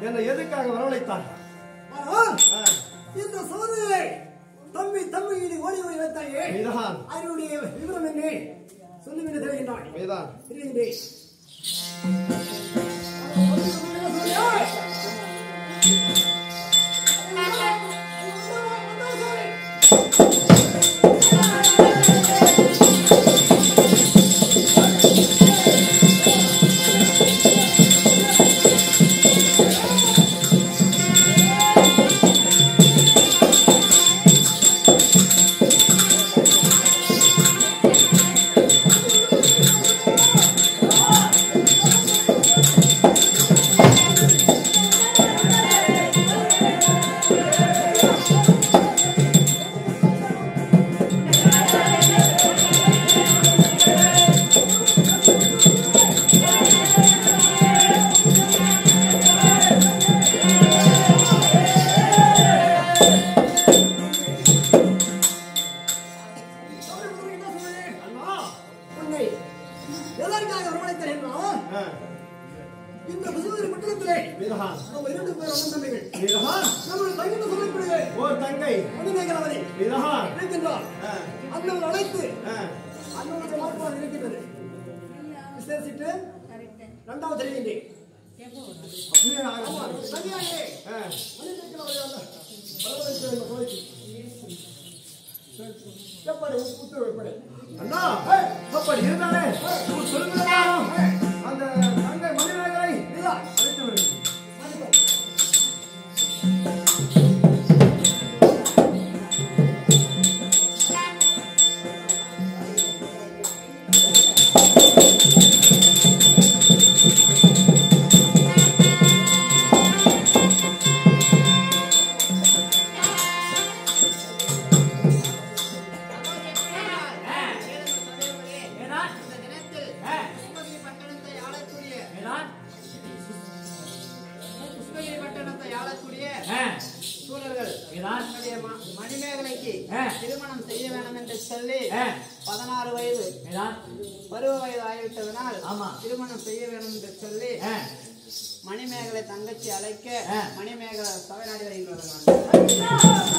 என்னை எதுக்காக வரவழைத்தார் ஆனால் ஆ, இந்த சோதனையை தம்பி தம்பி இது ஓடி ஓடி வைத்தாயே மெய்தான் அதனுடைய விவரம் என்ன சொல்லுங்க தெரிகின்றான் மெய்தான் தெரிகின்றேன் அண்ணா உன்னை எதற்காக வரவழைத்தேன் என்றால் ஆ, இந்த விசுவரி மண்டலத்திலே மெய்தான் நம்ம இரண்டு பேர் அண்ணன் தம்பிகள் மெய்தான் நம்முடைய தங்கிட்டு சொல்லக்கூடிய ஓர் தங்கை மணிமேகலாவதி மெய்தான் இருக்கின்றார் ஆ, அண்ணன் அழைத்து ஆ, அண்ணனுடைய வாக்குவாதம் இருக்கின்றது விசேஷிட்டு இரண்டாவது தெரிகின்றேன் அப்படியே ஆகட்டும். சரியாகவே ஆ, மணிமேகலாவதி அந்த வரவழைத்து இந்த கோயிலுக்கு. எப்படி உத்தரவு எப்படி அண்ணா அப்படி இருந்தாலே உன் சொல்லுகிறதாம் அந்த தங்கை மணிமேகலை அழைத்து வருகிறேன் மணிமேகலைக்கு திருமணம் செய்ய வேண்டும் என்று சொல்லி பதினாறு வயது பருவ வயது ஆகிவிட்டதனால் திருமணம் செய்ய வேண்டும் என்று சொல்லி மணிமேகலை தங்கச்சி அழைக்க மணிமேகலை சபைநாடி வருகின்றவர்கள்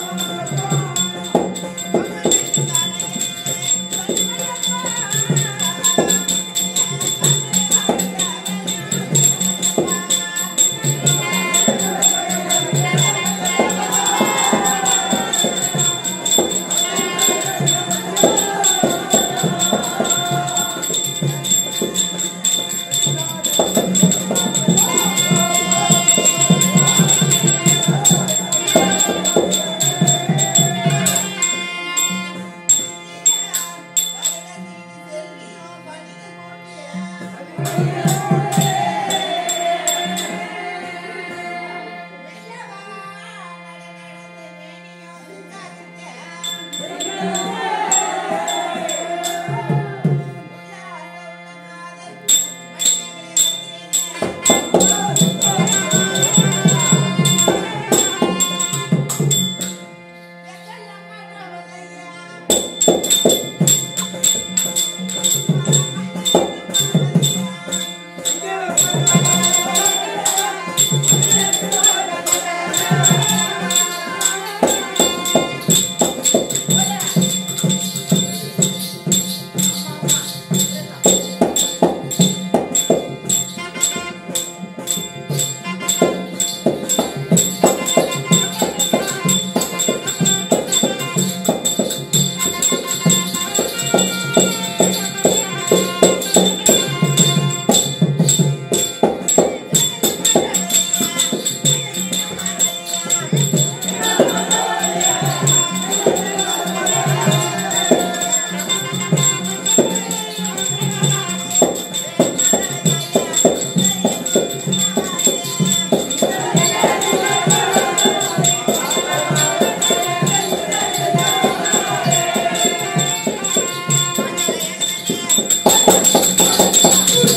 ஆ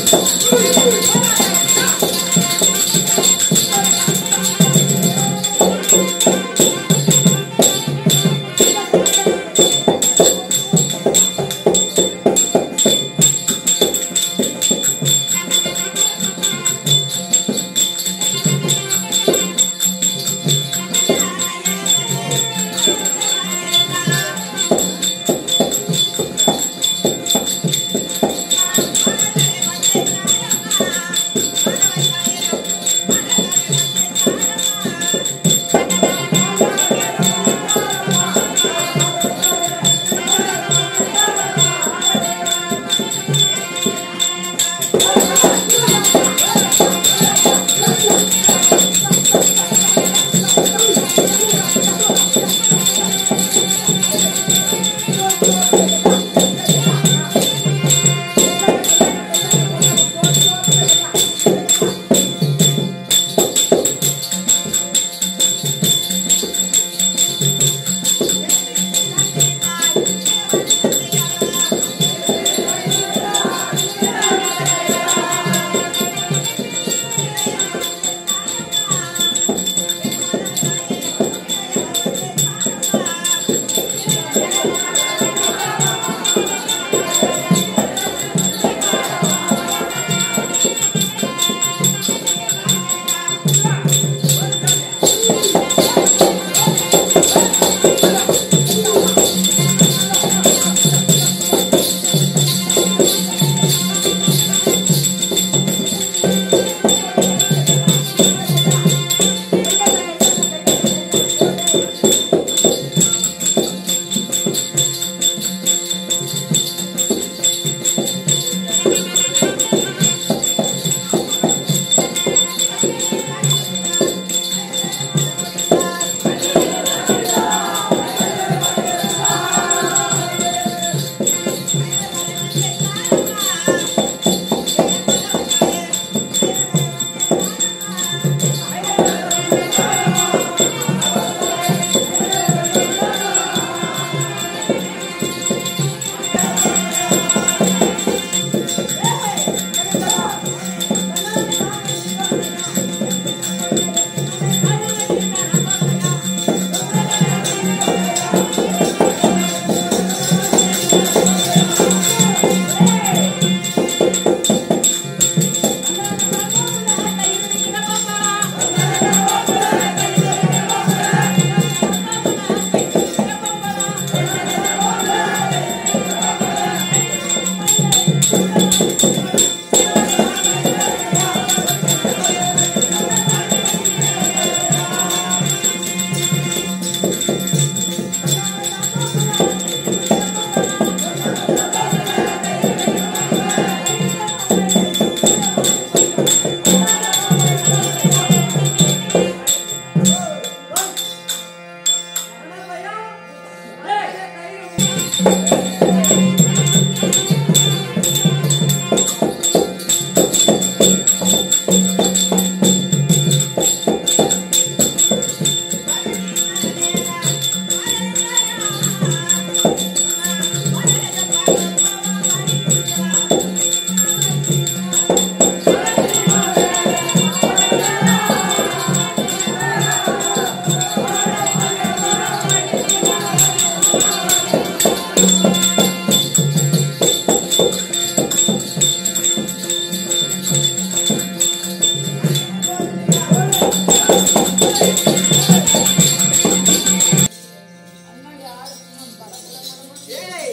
ஏய்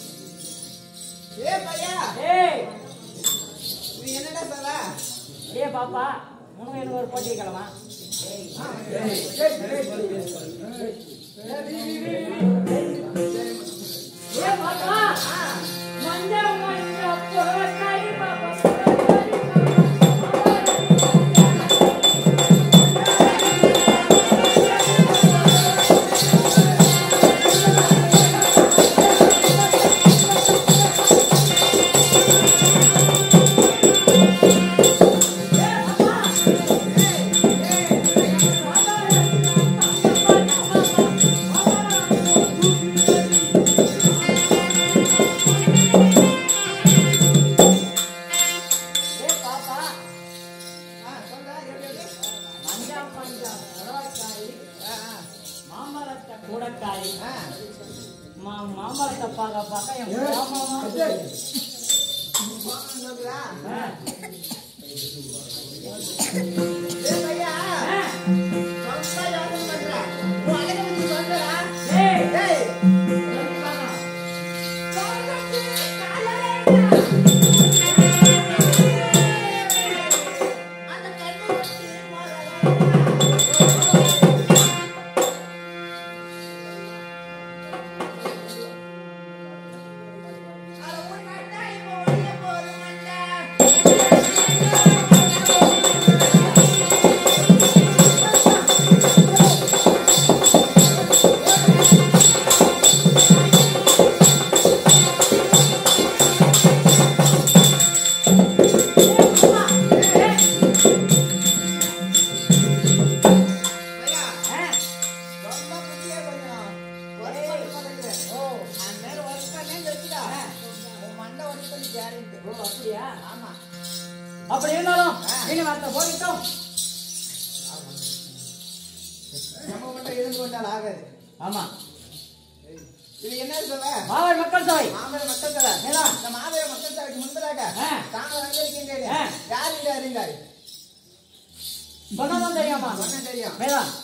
ஏ பையா ஏய் நீ என்னடா சொல்ல ஏ பாப்பா உனக்கு எனக்கு ஒரு போட்டி வைக்கலாமா ஏ பாப்பா மஞ்ச மஞ்ச பொறக்காய் பாப்பா பொறக்காய் ஏய் வந்துடா ஆ. ஏ பையா ஆ. ரொம்ப யோசனை பண்ற உன் அழகை பத்தி சொல்றா ஏய், ஏய் சொல்லுங்க. அந்த கண்ணு வச்சு போறா அட உன் மண்டை இப்போ ஒளிய போகுது மண்டை பையா ஆ. ரொம்ப புத்தியா கொஞ்சம் ஒர்க் பண்ண மாட்டேங்கிற. ஓ, அந்த நேரம் ஒர்க் பண்ணேன்னு வச்சுக்கோ. உன் மண்டை உடைப்பது guarantee. ஓ, அப்படியா ஆமா. அப்படி இருந்தாலும் நீங்க வார்த்தை போகட்டும் நம்ம மட்டும் இருந்து கொண்டால் ஆகாது. ஆமா இது என்ன சொல்ல? மாவட்ட மக்கள் சபை மாமர மக்கள் தலை. மேலா. இந்த மாமர மக்கள் தலைக்கு முன்பதாக ஆ. தாங்கள் வந்திருக்கின்றீர்கள். ஆ. யார் இங்க அறிந்தார்? சொன்னதும் தெரியாமா சொன்னா தெரியும். மேலா